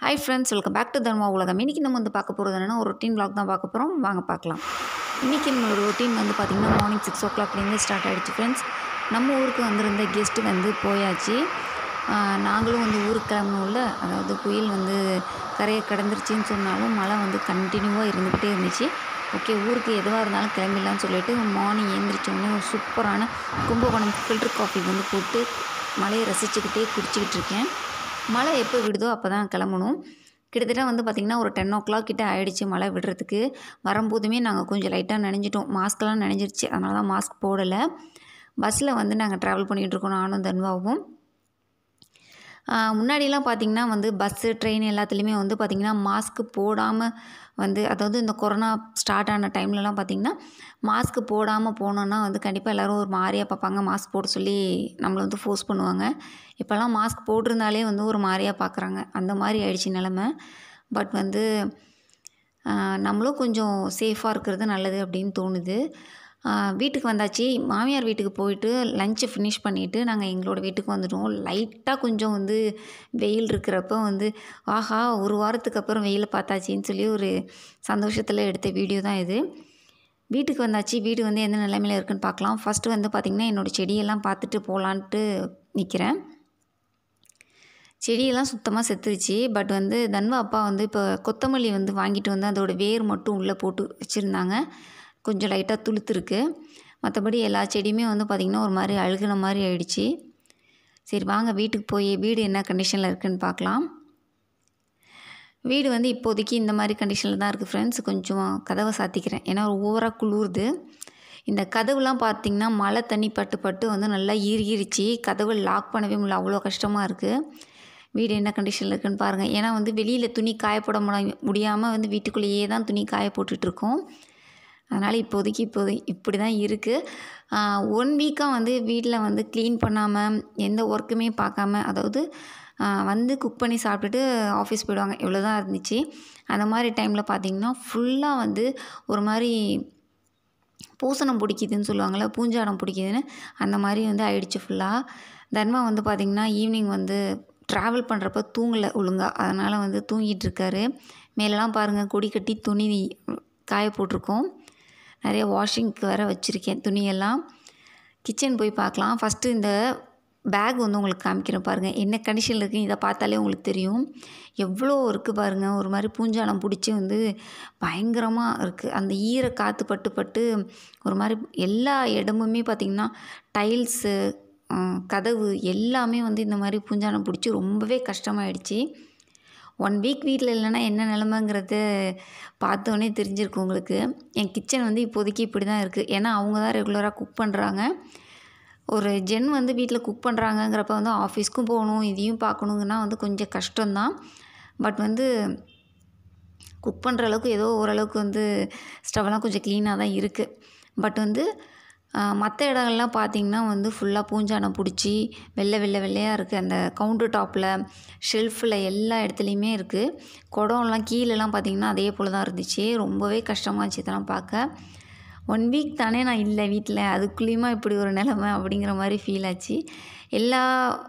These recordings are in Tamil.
hi friends welcome back to Dharma உலகம் இன்றைக்கி நம்ம வந்து பார்க்க போகிறது என்னென்னா ஒரு ரொட்டீன் vlog தான் பார்க்க போகிறோம் வாங்க பார்க்கலாம் இன்றைக்கி நம்மளோட ரொட்டீன் வந்து பார்த்திங்கன்னா மார்னிங் சிக்ஸ் ஓ கிளாக்லேருந்து ஸ்டார்ட் ஆகிடுச்சு ஃப்ரெண்ட்ஸ் நம்ம ஊருக்கு வந்திருந்த கெஸ்ட்டு வந்து போயாச்சு ஆஹ் நாங்களும் வந்து ஊருக்கு கிளம்பணும்ல அதாவது புயல் வந்து கரையை கடந்துருச்சுன்னு சொன்னாலும் மழை வந்து கண்டினியூவாக இருந்துக்கிட்டே இருந்துச்சு ஓகே ஊருக்கு எதுவாக இருந்தாலும் கிளம்பிடலான்னு சொல்லிட்டு மார்னிங் எழுந்திரிச்சோடனே ஒரு சூப்பரான கும்பகோணம் ஃபில்டர் காஃபி வந்து போட்டு மழையை ரசிச்சுக்கிட்டே குடிச்சிக்கிட்டு இருக்கேன் மழை எப்போ விடுதோ அப்போ தான் கிளம்பணும் கிட்டத்தட்ட வந்து பார்த்திங்கன்னா ஒரு டென் ஓ கிளாக் கிட்ட ஆயிடுச்சு மழை விடுறதுக்கு வரும்போதுமே நாங்கள் கொஞ்சம் லைட்டாக நனைஞ்சிட்டோம் மாஸ்க்கெல்லாம் நனைஞ்சிருச்சு அதனால தான் மாஸ்க் போடலை பஸ்ஸில் வந்து நாங்கள் ட்ராவல் பண்ணிகிட்டு இருக்கோம் நானும் தன்வாவும் ஆஹ் முன்னாடிலாம் பார்த்திங்கன்னா வந்து பஸ்ஸு ட்ரெயின் எல்லாத்துலேயுமே வந்து பார்த்திங்கன்னா மாஸ்க்கு போடாமல் வந்து அதாவது இந்த கொரோனா ஸ்டார்ட் ஆன டைம்லலாம் பார்த்திங்கன்னா மாஸ்க்கு போடாமல் போனோன்னா வந்து கண்டிப்பாக எல்லோரும் ஒரு மாதிரியாக பார்ப்பாங்க மாஸ்க் போட சொல்லி நம்மளை வந்து ஃபோர்ஸ் பண்ணுவாங்க இப்போல்லாம் மாஸ்க் போட்டிருந்தாலே வந்து ஒரு மாதிரியாக பார்க்குறாங்க அந்த மாதிரி ஆயிடுச்சு நிலமை பட் வந்து ஆஹ் நம்மளும் கொஞ்சம் சேஃபாக இருக்கிறது நல்லது அப்படின்னு தோணுது ஆஹ் வீட்டுக்கு வந்தாச்சு மாமியார் வீட்டுக்கு போயிட்டு லஞ்சை ஃபினிஷ் பண்ணிவிட்டு நாங்கள் எங்களோட வீட்டுக்கு வந்துட்டோம் லைட்டாக கொஞ்சம் வந்து வெயில் இருக்கிறப்ப வந்து ஆஹா ஒரு வாரத்துக்கு அப்புறம் வெயிலை பார்த்தாச்சின்னு சொல்லி ஒரு சந்தோஷத்தில் எடுத்த வீடியோ தான் இது வீட்டுக்கு வந்தாச்சு வீடு வந்து எந்த நிலைமையில் இருக்குன்னு பார்க்கலாம் ஃபஸ்ட்டு வந்து பார்த்திங்கன்னா என்னோடய செடியெல்லாம் பார்த்துட்டு போகலான்ட்டு நிற்கிறேன் செடியெல்லாம் சுத்தமாக செத்துருச்சு பட் வந்து தன்வா அப்பா வந்து இப்போ கொத்தமல்லி வந்து வாங்கிட்டு வந்து அதோட வேர் மட்டும் உள்ளே போட்டு வச்சுருந்தாங்க கொஞ்சம் லைட்டாக துளுத்துருக்கு மற்றபடி எல்லா செடியுமே வந்து பார்த்திங்கன்னா ஒரு மாதிரி அழுகுன மாதிரி ஆயிடுச்சு சரி வாங்க வீட்டுக்கு போய் வீடு என்ன கண்டிஷனில் இருக்குன்னு பார்க்கலாம் வீடு வந்து இப்போதைக்கு இந்த மாதிரி கண்டிஷனில் தான் இருக்குது ஃப்ரெண்ட்ஸ் கொஞ்சம் கதவை சாத்திக்கிறேன் ஏன்னா ஓவராக குளிருது இந்த கதவுலாம் பார்த்திங்கன்னா மழை தண்ணி பட்டு பட்டு வந்து நல்லா ஈர்கிருச்சு கதவு லாக் பண்ணவே முடியல அவ்வளோ கஷ்டமாக இருக்குது வீடு என்ன கண்டிஷனில் இருக்குன்னு பாருங்கள் ஏன்னா வந்து வெளியில் துணி காயப்பட முடி முடியாமல் வந்து வீட்டுக்குள்ளேயே தான் துணி காய போட்டுட்ருக்கோம் அதனால் இப்போதைக்கு இப்போதை இப்படி தான் இருக்குது ஒன் வீக்காக வந்து வீட்டில் வந்து க்ளீன் பண்ணாமல் எந்த ஒர்க்குமே பார்க்காம அதாவது ஆஹ் வந்து குக் பண்ணி சாப்பிட்டுட்டு ஆஃபீஸ் போயிடுவாங்க இவ்வளோ தான் இருந்துச்சு அந்த மாதிரி டைமில் பார்த்திங்கன்னா ஃபுல்லாக வந்து ஒரு மாதிரி பூசணம் பிடிக்குதுன்னு சொல்லுவாங்கள்ல பூஞ்சாடம் பிடிக்குதுன்னு அந்த மாதிரி வந்து ஆயிடுச்சு ஃபுல்லாக தர்மா வந்து பார்த்திங்கன்னா ஈவினிங் வந்து ட்ராவல் பண்ணுறப்ப தூங்கலை ஒழுங்காக அதனால் வந்து தூங்கிட்டு இருக்காரு மேலெலாம் பாருங்கள் கொடி கட்டி துணி காய போட்டிருக்கோம் நிறைய வாஷிங்க்கு வேறு வச்சுருக்கேன் துணியெல்லாம் கிச்சன் போய் பார்க்கலாம் ஃபஸ்ட்டு இந்த பேக் வந்து உங்களுக்கு காமிக்கிறேன் பாருங்கள் என்ன கண்டிஷனில் இருக்குது இதை பார்த்தாலே உங்களுக்கு தெரியும் எவ்வளோ இருக்குது பாருங்கள் ஒரு மாதிரி பூஞ்சாலம் பிடிச்சி வந்து பயங்கரமாக இருக்குது அந்த ஈர காற்று பட்டு பட்டு ஒரு மாதிரி எல்லா இடமுமே பார்த்திங்கன்னா டைல்ஸு கதவு எல்லாமே வந்து இந்த மாதிரி பூஞ்சாலம் பிடிச்சி ரொம்பவே கஷ்டமாயிடுச்சு ஒன் வீக் வீட்டில் இல்லைன்னா என்ன நிலமைங்கிறத பார்த்தோன்னே தெரிஞ்சிருக்கு உங்களுக்கு என் கிச்சன் வந்து இப்போதைக்கு இப்படி தான் இருக்குது ஏன்னா அவங்க தான் ரெகுலராக குக் பண்ணுறாங்க ஒரு ஜென் வந்து வீட்டில் குக் பண்ணுறாங்கங்கிறப்ப வந்து ஆஃபீஸ்க்கும் போகணும் இதையும் பார்க்கணுங்கன்னா வந்து கொஞ்சம் கஷ்டம்தான் பட் வந்து குக் பண்ணுற அளவுக்கு ஏதோ ஓரளவுக்கு வந்து ஸ்டவ்லாம் கொஞ்சம் க்ளீனாக தான் இருக்குது பட் வந்து மற்ற இடங்கள்லாம் பார்த்திங்கன்னா வந்து ஃபுல்லாக பூஞ்சானம் பிடிச்சி வெள்ளை வெள்ளை வெள்ளையாக இருக்குது அந்த கவுண்டர் டாப்பில் ஷெல்ஃபில் எல்லா இடத்துலையுமே இருக்குது குடம்லாம் கீழெல்லாம் பார்த்திங்கன்னா அதே போல் தான் இருந்துச்சு ரொம்பவே கஷ்டமாக இருந்துச்சு இதெல்லாம் பார்க்க ஒன் வீக் தானே நான் இல்லை வீட்டில் அதுக்குள்ளேயுமா இப்படி ஒரு நிலமை அப்படிங்கிற மாதிரி ஃபீல் ஆச்சு எல்லா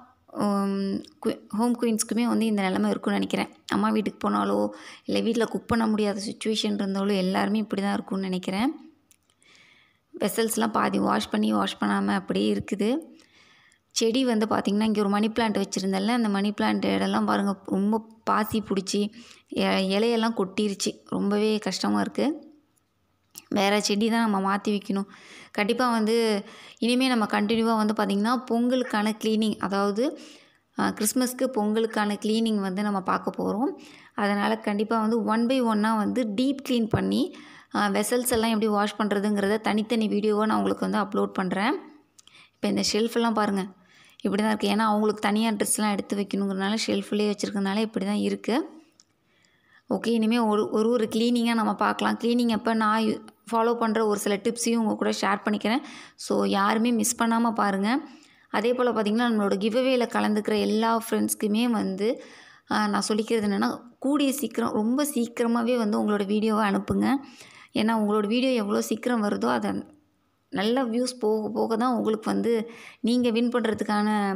ஹோம் குயின்ஸ்க்குமே வந்து இந்த நிலமை இருக்கும்னு நினைக்கிறேன் அம்மா வீட்டுக்கு போனாலோ இல்லை வீட்டில் குக் பண்ண முடியாத சுச்சுவேஷன் இருந்தாலோ எல்லாருமே இப்படி தான் இருக்கும்னு நினைக்கிறேன் வெசல்ஸ்லாம் பாதி வாஷ் பண்ணி வாஷ் பண்ணாமல் அப்படியே இருக்குது செடி வந்து பார்த்திங்கன்னா இங்கே ஒரு மணி பிளான்ட் வச்சுருந்தேன்ல அந்த மணி பிளான்ட் இடம்லாம் பாருங்கள் ரொம்ப பாசி பிடிச்சி இ- இலையெல்லாம் கொட்டிருச்சு ரொம்பவே கஷ்டமாக இருக்குது வேறு செடி தான் நம்ம மாற்றி வைக்கணும் கண்டிப்பாக வந்து இனிமேல் நம்ம கண்டினியூவாக வந்து பார்த்திங்கன்னா பொங்கலுக்கான க்ளீனிங் அதாவது அஹ், கிறிஸ்மஸ்க்கு பொங்கலுக்கான க்ளீனிங் வந்து நம்ம பார்க்க போகிறோம் அதனால் கண்டிப்பாக வந்து ஒன் பை ஒன்னாக வந்து டீப் க்ளீன் பண்ணி வெசல்ஸ் எல்லாம் எப்படி வாஷ் பண்ணுறதுங்கிறத தனித்தனி வீடியோவாக நான் உங்களுக்கு வந்து அப்லோட் பண்ணுறேன் இப்போ இந்த ஷெல்ஃபெல்லாம் பாருங்கள் இப்படி தான் இருக்குது ஏன்னா அவங்களுக்கு தனியாக ட்ரெஸ்லாம் எடுத்து வைக்கணுங்கிறனால ஷெல்ஃப்லேயே வச்சுருக்கனால இப்படி தான் இருக்குது ஓகே இனிமேல் ஒரு ஒரு ஒரு க்ளீனிங்காக நம்ம பார்க்கலாம் க்ளீனிங் அப்போ நான் ஃபாலோ பண்ணுற ஒரு சில டிப்ஸையும் உங்கள் கூட ஷேர் பண்ணிக்கிறேன் ஸோ யாருமே மிஸ் பண்ணாமல் பாருங்கள் அதே போல் பார்த்திங்கன்னா நம்மளோட கிவ்அவேல கலந்துக்கிற எல்லா ஃப்ரெண்ட்ஸ்க்குமே வந்து ஆஹ், நான் சொல்லிக்கிறது என்னென்னா கூடிய சீக்கிரம் ரொம்ப சீக்கிரமாகவே வந்து உங்களோட வீடியோவை அனுப்புங்க ஏன்னா உங்களோட வீடியோ எவ்வளோ சீக்கிரம் வருதோ அதை நல்ல வியூஸ் போக போக தான் உங்களுக்கு வந்து நீங்கள் வின் பண்ணுறதுக்கான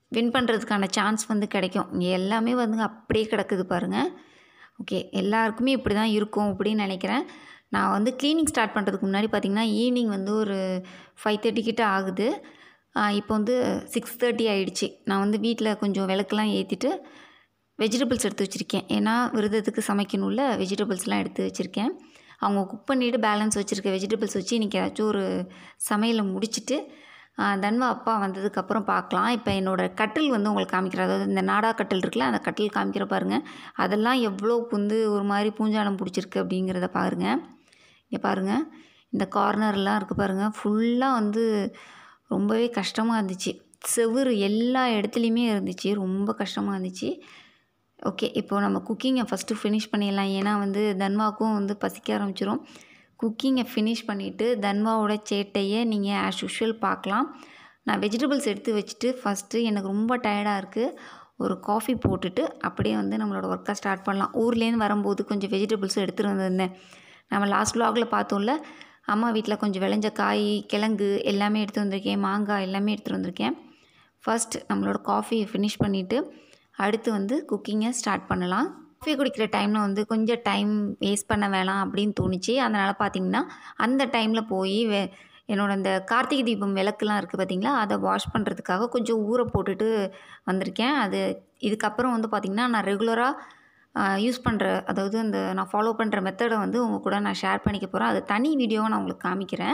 வின் பண்ணுறதுக்கான சான்ஸ் வந்து கிடைக்கும் இங்கே எல்லாமே வந்து அப்படியே கிடக்குது பாருங்கள் ஓகே எல்லாருக்குமே இப்படி தான் இருக்கும் அப்படின்னு நினைக்கிறேன் நான் வந்து க்ளீனிங் ஸ்டார்ட் பண்ணுறதுக்கு முன்னாடி பார்த்திங்கன்னா ஈவினிங் வந்து ஒரு ஃபைவ் தேர்ட்டி கிட்ட ஆகுது இப்போ வந்து சிக்ஸ் தேர்ட்டி ஆகிடுச்சு நான் வந்து வீட்டில் கொஞ்சம் விளக்கெல்லாம் ஏற்றிட்டு வெஜிடபிள்ஸ் எடுத்து வச்சுருக்கேன் ஏன்னா விரதத்துக்கு சமைக்கணும்ல வெஜிடபிள்ஸ்லாம் எடுத்து வச்சுருக்கேன் அவங்க குக் பண்ணிவிட்டு பேலன்ஸ் வச்சுருக்க வெஜிடபிள்ஸ் வச்சு இன்றைக்கி ஏதாச்சும் ஒரு சமையலை முடிச்சுட்டு தன்வா அப்பா வந்ததுக்கப்புறம் பார்க்கலாம் இப்போ என்னோடய கட்டில் வந்து உங்களுக்கு காமிக்கிறேன் அதாவது இந்த நாடா கட்டில் இருக்குல்ல அந்த கட்டில் காமிக்கிற பாருங்கள் அதெல்லாம் எவ்வளோ வந்து ஒரு மாதிரி பூஞ்சானம் பிடிச்சிருக்கு அப்படிங்கிறத பாருங்கள் இங்கே பாருங்கள் இந்த கார்னர்லாம் இருக்குது பாருங்கள் ஃபுல்லாக வந்து ரொம்பவே கஷ்டமாக இருந்துச்சு செவுறு எல்லா இடத்துலையுமே இருந்துச்சு ரொம்ப கஷ்டமாக இருந்துச்சு ஓகே இப்போது நம்ம குக்கிங்கை ஃபஸ்ட்டு ஃபினிஷ் பண்ணிடலாம் ஏன்னா வந்து தன்வாவுக்கும் வந்து பசிக்க ஆரம்பிச்சிரும் குக்கிங்கை ஃபினிஷ் பண்ணிவிட்டு தன்வாவோட சேட்டையை நீங்கள் ஆஸ் யூஷுவல் பார்க்கலாம் நான் வெஜிடபிள்ஸ் எடுத்து வச்சுட்டு ஃபஸ்ட்டு எனக்கு ரொம்ப டயர்டாக இருக்குது ஒரு காஃபி போட்டுட்டு அப்படியே வந்து நம்மளோட ஒர்க்கை ஸ்டார்ட் பண்ணலாம் ஊர்லேருந்து வரும்போது கொஞ்சம் வெஜிடபிள்ஸும் எடுத்துகிட்டு வந்திருந்தேன் நம்ம லாஸ்ட் vlogல பார்த்தோம்ல அம்மா வீட்டில் கொஞ்சம் விளைஞ்ச காய் கிழங்கு எல்லாமே எடுத்து வந்திருக்கேன் மாங்காய் எல்லாமே எடுத்துகிட்டு வந்திருக்கேன் ஃபர்ஸ்ட் நம்மளோட காஃபியை ஃபினிஷ் பண்ணிவிட்டு அடுத்து வந்து குக்கிங்கை ஸ்டார்ட் பண்ணலாம் காஃபி குடிக்கிற டைமில் வந்து கொஞ்சம் டைம் வேஸ்ட் பண்ண வேணாம் அப்படின்னு தோணுச்சு அதனால் பார்த்தீங்கன்னா அந்த டைமில் போய் வே என்னோட அந்த கார்த்திகை தீபம் விளக்குலாம் இருக்குது பார்த்தீங்களா அதை வாஷ் பண்ணுறதுக்காக கொஞ்சம் ஊற போட்டுட்டு வந்திருக்கேன் அது இதுக்கப்புறம் வந்து பார்த்திங்கன்னா நான் ரெகுலராக யூஸ் பண்ணுற அதாவது அந்த நான் ஃபாலோ பண்ணுற மெத்தடை வந்து உங்கள் கூட நான் ஷேர் பண்ணிக்க போகிறேன் அது தனி வீடியோவை நான் உங்களுக்கு காமிக்கிறேன்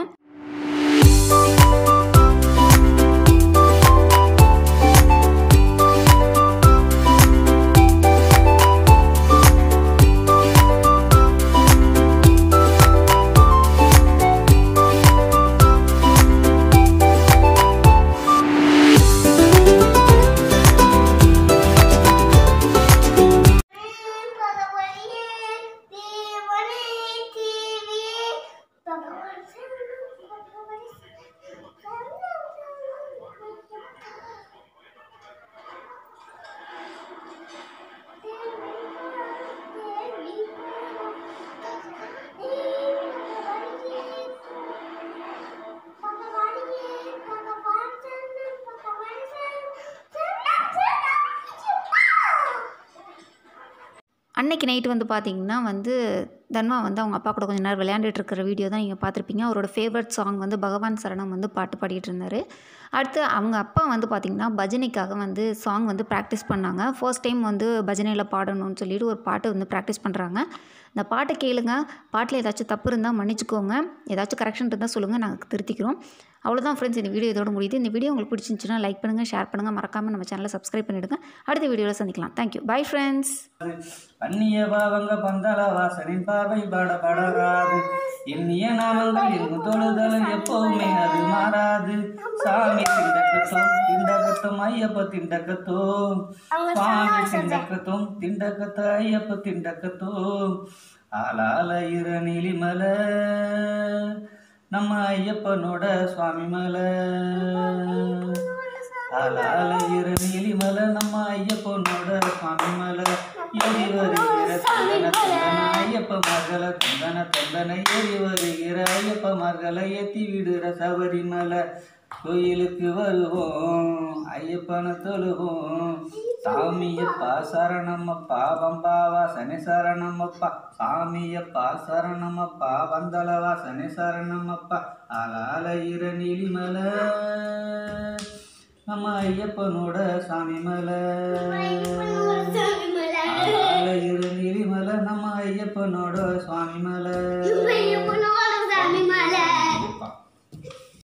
அன்னைக்கு நைட்டு வந்து பார்த்தீங்கன்னா வந்து தன்வா வந்து அவங்க அப்பா கூட கொஞ்ச நேரம் விளையாண்டுட்டு இருக்கிற வீடியோ தான் நீங்கள் பார்த்துருப்பீங்க அவரோட ஃபேவரட் சாங் வந்து பகவான் சரணம் வந்து பாட்டு பாடிட்டு இருந்தார் அடுத்து அவங்க அப்பா வந்து பார்த்திங்கன்னா பஜனைக்காக வந்து சாங் வந்து ப்ராக்டிஸ் பண்ணாங்க ஃபர்ஸ்ட் டைம் வந்து பஜனையில் பாடணும்னு சொல்லிட்டு ஒரு பாட்டு வந்து ப்ராக்டிஸ் பண்ணுறாங்க இந்த பாட்டை கேளுங்க பாட்டில் ஏதாச்சும் தப்பு இருந்தால் மன்னிச்சுக்கோங்க ஏதாச்சும் கரெக்ஷன் இருந்தால் சொல்லுங்கள் நாங்கள் திருத்திக்கிறோம் அவ்வளோதான் ஃப்ரெண்ட்ஸ் இந்த வீடியோ இதோட முடியுது இந்த வீடியோ உங்களுக்கு பிடிச்சிருந்துச்சுன்னா லைக் பண்ணுங்கள் ஷேர் பண்ணுங்கள் மறக்காமல் நம்ம சேனலை சப்ஸ்கிரைப் பண்ணிவிடுங்க அடுத்த வீடியோவில் சந்திக்கலாம் தேங்க்யூ பை ஃப்ரெண்ட்ஸ் அந்நிய பாவங்க பந்தல வாசனின் பார்வை பட படராது எண்ணிய நாமங்கள் இருக்கும் தொழுதலும் எப்பவுமே அது மாறாது சாமி திண்டக்கத்தோம் திண்டக்கத்தோம் ஐயப்ப திண்டக்கத்தோம் சுவாமி திண்டக்கத்தோம் திண்டக்கத்த ஐயப்ப திண்டக்கத்தோம் ஆளால இர நீலிமலை நம்ம ஐயப்பனோட சுவாமி மலை ஆளால இர நீலிமலை நம்ம ஐயப்பனோட சுவாமி மலை ஏறி வருகிற தந்தன தந்தன ஐயப்ப மர்களை தந்தன தந்தன ஏறி வருகிற ஐயப்ப மர்களை ஏத்தி விடுற சபரிமலை கோயிலுக்கு வருவோம் ஐயப்பனை தொழுவோம் சாமியப்பா சரணமப்பா வம்பாவா சனி சரணமப்பா சாமியப்பா சரணமப்பா வந்தளவா சனி சரணமப்பா ஆளால இர நீலிமலை நம்ம ஐயப்பனோட சாமி மலை ஆளால இரு நீலிமலை நம்ம ஐயப்பனோட சுவாமி மலை